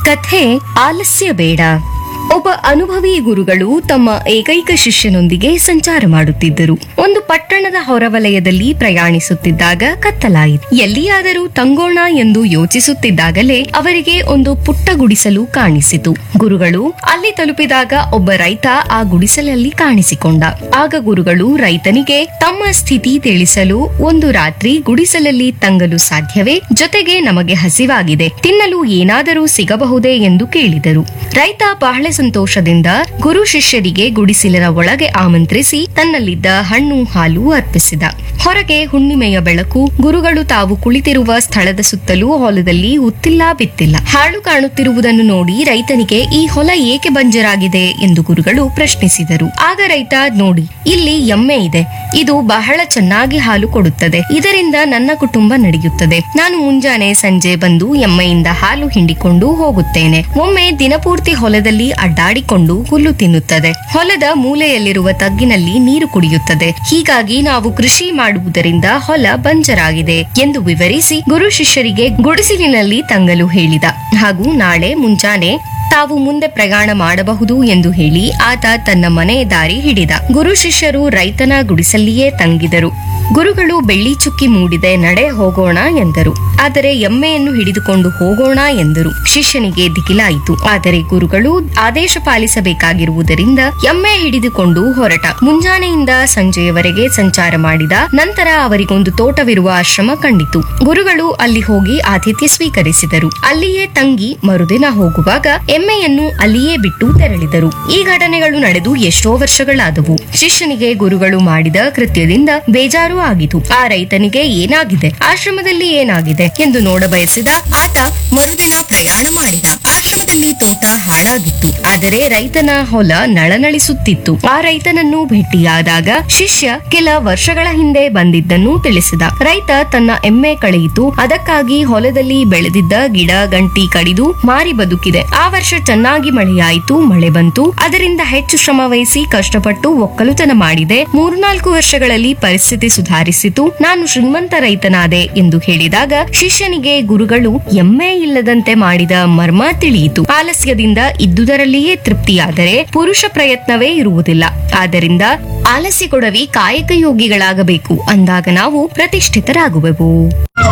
ಕಥೆ ಆಲಸ್ಯ ಬೇಡ ಒಬ್ಬ ಅನುಭವಿ ಗುರುಗಳು ತಮ್ಮ ಏಕೈಕ ಶಿಷ್ಯನೊಂದಿಗೆ ಸಂಚಾರ ಮಾಡುತ್ತಿದ್ದರು ಒಂದು ಪಟ್ಟಣದ ಹೊರವಲಯದಲ್ಲಿ ಪ್ರಯಾಣಿಸುತ್ತಿದ್ದಾಗ ಕತ್ತಲಾಯಿತು ಎಲ್ಲಿಯಾದರೂ ತಂಗೋಣ ಎಂದು ಯೋಚಿಸುತ್ತಿದ್ದಾಗಲೇ ಅವರಿಗೆ ಒಂದು ಪುಟ್ಟ ಗುಡಿಸಲು ಕಾಣಿಸಿತು ಗುರುಗಳು ಅಲ್ಲಿ ತಲುಪಿದಾಗ ಒಬ್ಬ ರೈತ ಆ ಗುಡಿಸಲಲ್ಲಿ ಕಾಣಿಸಿಕೊಂಡ ಆಗ ಗುರುಗಳು ರೈತನಿಗೆ ತಮ್ಮ ಸ್ಥಿತಿ ತಿಳಿಸಲು ಒಂದು ರಾತ್ರಿ ಗುಡಿಸಲಲ್ಲಿ ತಂಗಲು ಸಾಧ್ಯವೇ ಜೊತೆಗೆ ನಮಗೆ ಹಸಿವಾಗಿದೆ ತಿನ್ನಲು ಏನಾದರೂ ಸಿಗಬಹುದೇ ಎಂದು ಕೇಳಿದರು ರೈತ ಬಹಳ ಸಂತೋಷದಿಂದ ಗುರು ಶಿಷ್ಯರಿಗೆ ಗುಡಿಸಿಲಿನ ಒಳಗೆ ಆಮಂತ್ರಿಸಿ ತನ್ನಲ್ಲಿದ್ದ ಹಣ್ಣು ಹಾಲು ಅರ್ಪಿಸಿದ ಹೊರಗೆ ಹುಣ್ಣಿಮೆಯ ಬೆಳಕು ಗುರುಗಳು ತಾವು ಕುಳಿತಿರುವ ಸ್ಥಳದ ಸುತ್ತಲೂ ಹೊಲದಲ್ಲಿ ಉತ್ತಿಲ್ಲ ಬಿತ್ತಿಲ್ಲ ಹಾಳು ಕಾಣುತ್ತಿರುವುದನ್ನು ನೋಡಿ ರೈತನಿಗೆ ಈ ಹೊಲ ಏಕೆ ಬಂಜರಾಗಿದೆ ಎಂದು ಗುರುಗಳು ಪ್ರಶ್ನಿಸಿದರು ಆಗ ರೈತ ನೋಡಿ ಇಲ್ಲಿ ಎಮ್ಮೆ ಇದೆ ಇದು ಬಹಳ ಚೆನ್ನಾಗಿ ಹಾಲು ಕೊಡುತ್ತದೆ ಇದರಿಂದ ನನ್ನ ಕುಟುಂಬ ನಡೆಯುತ್ತದೆ ನಾನು ಮುಂಜಾನೆ ಸಂಜೆ ಬಂದು ಎಮ್ಮೆಯಿಂದ ಹಾಲು ಹಿಂಡಿಕೊಂಡು ಹೋಗುತ್ತೇನೆ ಒಮ್ಮೆ ದಿನಪೂರ್ತಿ ಹೊಲದಲ್ಲಿ ಅಡ್ಡಾಡಿಕೊಂಡು ಹುಲ್ಲು ತಿನ್ನುತ್ತದೆ ಹೊಲದ ಮೂಲೆಯಲ್ಲಿರುವ ತಗ್ಗಿನಲ್ಲಿ ನೀರು ಕುಡಿಯುತ್ತದೆ ಹೀಗಾಗಿ ನಾವು ಕೃಷಿ ಮಾಡುವುದರಿಂದ ಹೊಲ ಬಂಜರಾಗಿದೆ ಎಂದು ವಿವರಿಸಿ ಗುರು ಶಿಷ್ಯರಿಗೆ ಗುಡಿಸಿಲಿನಲ್ಲಿ ತಂಗಲು ಹೇಳಿದ ಹಾಗೂ ನಾಳೆ ಮುಂಜಾನೆ ತಾವು ಮುಂದೆ ಪ್ರಯಾಣ ಮಾಡಬಹುದು ಎಂದು ಹೇಳಿ ಆತ ತನ್ನ ಮನೆ ದಾರಿ ಹಿಡಿದ ಗುರು ಶಿಷ್ಯರು ರೈತನ ಗುಡಿಸಲ್ಲಿಯೇ ತಂಗಿದರು ಗುರುಗಳು ಬೆಳ್ಳಿ ಚುಕ್ಕಿ ಮೂಡಿದೆ ನಡೆ ಹೋಗೋಣ ಎಂದರು ಆದರೆ ಎಮ್ಮೆಯನ್ನು ಹಿಡಿದುಕೊಂಡು ಹೋಗೋಣ ಎಂದರು ಶಿಷ್ಯನಿಗೆ ದಿಗಿಲಾಯಿತು ಆದರೆ ಗುರುಗಳು ಆದೇಶ ಪಾಲಿಸಬೇಕಾಗಿರುವುದರಿಂದ ಎಮ್ಮೆ ಹಿಡಿದುಕೊಂಡು ಹೊರಟ ಮುಂಜಾನೆಯಿಂದ ಸಂಜೆಯವರೆಗೆ ಸಂಚಾರ ಮಾಡಿದ ನಂತರ ಅವರಿಗೊಂದು ತೋಟವಿರುವ ಆಶ್ರಮ ಕಂಡಿತು ಗುರುಗಳು ಅಲ್ಲಿ ಹೋಗಿ ಆತಿಥ್ಯ ಸ್ವೀಕರಿಸಿದರು ಅಲ್ಲಿಯೇ ತಂಗಿ ಮರುದಿನ ಹೋಗುವಾಗ ಎಮ್ಮೆಯನ್ನು ಅಲ್ಲಿಯೇ ಬಿಟ್ಟು ತೆರಳಿದರು ಈ ಘಟನೆಗಳು ನಡೆದು ಎಷ್ಟೋ ವರ್ಷಗಳಾದವು ಶಿಷ್ಯನಿಗೆ ಗುರುಗಳು ಮಾಡಿದ ಕೃತ್ಯದಿಂದ ಬೇಜಾರು ಆಗಿತು ಆ ರೈತನಿಗೆ ಏನಾಗಿದೆ ಆಶ್ರಮದಲ್ಲಿ ಏನಾಗಿದೆ ಎಂದು ನೋಡಬಯಸಿದ ಆತ ಮರುದಿನ ಪ್ರಯಾಣ ಮಾಡಿದ ಆಶ್ರಮದಲ್ಲಿ ತೋಟ ಹಾಳಾಗಿತ್ತು ಆದರೆ ರೈತನ ಹೊಲ ನಳನಳಿಸುತ್ತಿತ್ತು ಆ ರೈತನನ್ನು ಭೇಟಿಯಾದಾಗ ಶಿಷ್ಯ ಕೆಲ ವರ್ಷಗಳ ಹಿಂದೆ ಬಂದಿದ್ದನ್ನು ತಿಳಿಸಿದ ರೈತ ತನ್ನ ಎಮ್ಮೆ ಕಳೆಯಿತು ಅದಕ್ಕಾಗಿ ಹೊಲದಲ್ಲಿ ಬೆಳೆದಿದ್ದ ಗಿಡ ಗಂಟಿ ಕಡಿದು ಮಾರಿ ಬದುಕಿದೆ ಆ ವರ್ಷ ಚೆನ್ನಾಗಿ ಮಳೆಯಾಯಿತು ಮಳೆ ಬಂತು ಅದರಿಂದ ಹೆಚ್ಚು ಶ್ರಮ ವಹಿಸಿ ಕಷ್ಟಪಟ್ಟು ಒಕ್ಕಲುತನ ಮಾಡಿದೆ ಮೂರ್ನಾಲ್ಕು ವರ್ಷಗಳಲ್ಲಿ ಪರಿಸ್ಥಿತಿ ಸುಧಾರಿಸಿತು ನಾನು ಶ್ರೀಮಂತ ರೈತನಾದೆ ಎಂದು ಹೇಳಿದಾಗ ಶಿಷ್ಯನಿಗೆ ಗುರುಗಳು ಎಮ್ಮೆ ಇಲ್ಲದಂತೆ ಮಾಡಿದ ಮರ್ಮ ತಿಳಿಯಿತು ಆಲಸ್ಯದಿಂದ ಇದ್ದುದರಲ್ಲಿಯೇ ತೃಪ್ತಿಯಾದರೆ ಪುರುಷ ಪ್ರಯತ್ನವೇ ಇರುವುದಿಲ್ಲ ಆದ್ದರಿಂದ ಆಲಸ್ಯ ಕೊಡವಿ ಕಾಯಕ ಯೋಗಿಗಳಾಗಬೇಕು ಅಂದಾಗ ನಾವು ಪ್ರತಿಷ್ಠಿತರಾಗುವೆವು